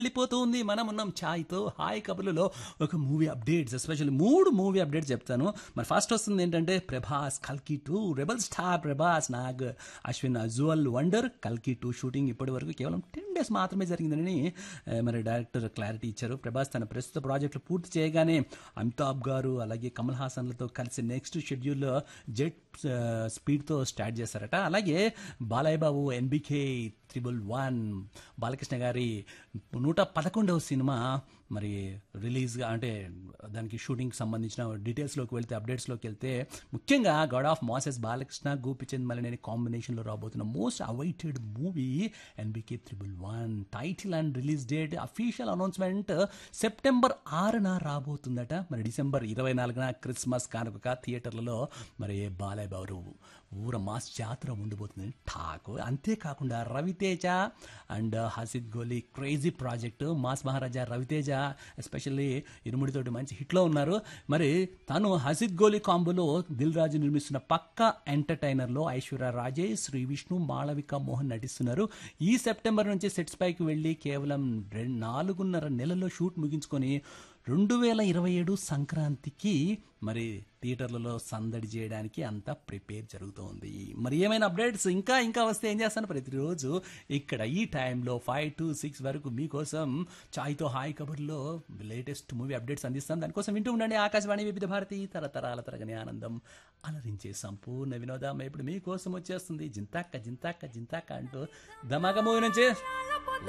వెళ్ళిపోతూ ఉంది మనం ఉన్నాం ఛాయ్తో హాయ్ కబుర్లలో ఒక మూవీ అప్డేట్స్ ఎస్పెషల్లీ మూడు మూవీ అప్డేట్స్ చెప్తాను మరి ఫస్ట్ వస్తుంది ఏంటంటే ప్రభాస్ కల్కి two rebel star Prabhas Nag Ashwin అజువల్ wonder కల్కి టూ షూటింగ్ ఇప్పటి వరకు కేవలం టెన్ డేస్ మాత్రమే జరిగిందని ఆ, మరి డైరెక్టర్ క్లారిటీ ఇచ్చారు ప్రభాస్ తన ప్రస్తుత ప్రాజెక్టులు పూర్తి చేయగానే అమితాబ్ గారు అలాగే కమల్ హాసన్లతో కలిసి నెక్స్ట్ షెడ్యూల్లో జెట్ ఆ, స్పీడ్తో స్టార్ట్ చేశారట అలాగే Balayya Babu NBK triple one Balakrishna గారి నూట పదకొండవ సినిమా మరి రిలీజ్గా అంటే దానికి షూటింగ్ సంబంధించిన డీటెయిల్స్లోకి వెళ్తే అప్డేట్స్లోకి వెళ్తే ముఖ్యంగా god of masses Balakrishna Gopichand Malineni కాంబినేషన్లో రాబోతున్న most awaited movie NBK triple one title and release date official announcement September ఆరున రాబోతుందట మరి డిసెంబర్ ఇరవై నాలుగున క్రిస్మస్ కానుక థియేటర్లలో మరి బాలయ్య బాబు ఊర మాస్ జాతర ఉండబోతుంది ఠాకు అంతేకాకుండా Raviteja and Hasith Goli crazy project mass Maharaja Ravi Teja especially ఇరుముడితోటి మంచి హిట్లో ఉన్నారు మరి తను హసిద్ గోలీ కాంబోలో దిల్ రాజు నిర్మిస్తున్న పక్క ఎంటర్టైనర్లో ఐశ్వర్య రాజేష్ శ్రీ విష్ణు మాళవిక మోహన్ నటిస్తున్నారు ఈ సెప్టెంబర్ నుంచి సెట్స్ పైకి వెళ్ళి కేవలం రెండు నాలుగున్నర నెలల్లో షూట్ ముగించుకొని రెండు వేల ఇరవై ఏడు సంక్రాంతికి మరి థియేటర్లలో సందడి చేయడానికి అంతా ప్రిపేర్ జరుగుతోంది మరి ఏమైనా అప్డేట్స్ ఇంకా ఇంకా వస్తే ఏం చేస్తాను ప్రతిరోజు ఇక్కడ ఈ టైంలో ఫైవ్ టు సిక్స్ వరకు మీకోసం చాయ్తో హాయ్ కబుర్లో లేటెస్ట్ మూవీ అప్డేట్స్ అందిస్తాం దానికోసం వింటూ ఉండండి ఆకాశవాణి వివిధ భారతి తరతరాల తరగని ఆనందం అలరించే సంపూర్ణ వినోదం ఇప్పుడు మీకోసం వచ్చేస్తుంది జింతాక్క జింతాక్క జింతాక్క అంటూ ధమాక మూవీ నుంచి